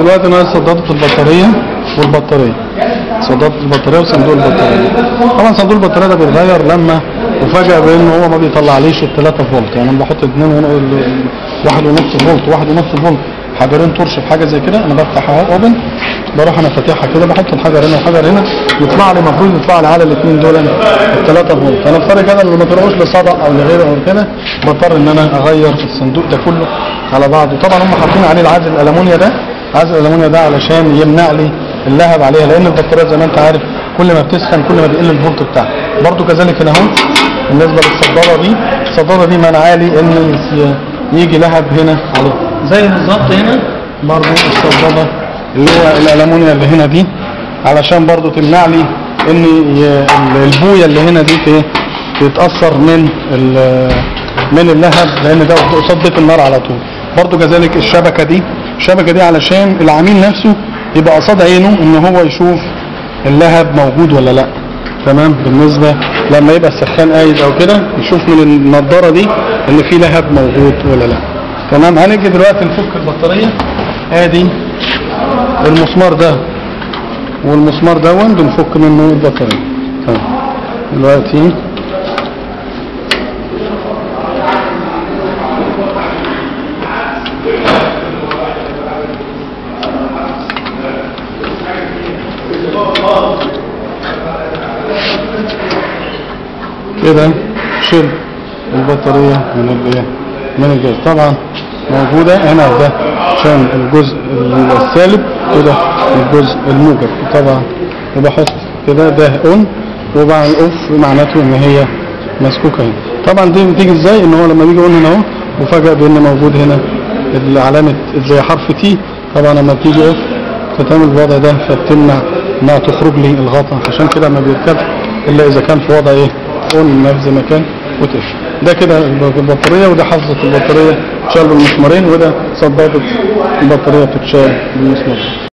دلوقتي ناقص صدادة البطارية والبطارية صدادة البطارية وصندوق البطارية طبعا صندوق البطارية ده بيتغير لما وفجأة بان هو ما بيطلعليش ال 3 فولت يعني انا بحط 2 ون- واحد ونص فولت واحد ونص فولت حجرين ترش في حاجة زي كده انا بفتح اهو اوبن بروح انا فاتحها كده بحط الحجر هنا وحجر هنا يطلع لي المفروض يطلع لي على الاثنين دول ال 3 فولت انا افترض كده اللي ما طلعوش لصدى او لغيره او كده بضطر ان انا اغير الصندوق ده كله على بعضه طبعا هم حاطين عليه العازل الالومنيا ده عازل الالومنيا ده علشان يمنع لي اللهب عليها لان البطاريات زي ما انت عارف كل ما بتسخن كل ما بيقل الفولت بتاعها برضو كذلك هنا اهو بالنسبه للصداره دي الصداره دي منعه لي ان ي- يجي لهب هنا عليه زي بالظبط هنا برضو الصداره اللي هو الالومنيا اللي هنا دي علشان برضو تمنع لي ان ي- ال- البويه اللي هنا دي ت- تتاثر من ال- من اللهب لان ده قصاد ضيف النار على طول برضو كذلك الشبكه دي الشبكه دي علشان العميل نفسه يبقى قصاد عينه ان هو يشوف اللهب موجود ولا لا تمام بالنسبه لما يبقى السخان قايد او كده يشوف من النضاره دي ان في لهب موجود ولا لا تمام هنيجي دلوقتي نفك البطاريه ادي المسمار ده والمسمار دون بنفك منه البطاريه تمام دلوقتي كده شيل البطارية من الايه من الجهاز طبعا موجودة هنا ده عشان الجزء السالب وده الجزء الموجب طبعا وبحط كده ده اون وبعمل اوف معناته ان هي مسكوكة هنا طبعا دي بتيجي ازاي ان هو لما بيجي اون هنا اهو وفجأة بان موجود هنا علامة زي حرف تي طبعا لما بتيجي اوف فتعمل الوضع ده فبتمنع انها تخرج لي الغطا عشان كده ما بيركبش الا اذا كان في وضع ايه اون نفس مكان وتقفل ده كده البطاريه وده حافظه البطاريه تشال بالمسمارين وده صدادة البطاريه بتتشال بالمسمارين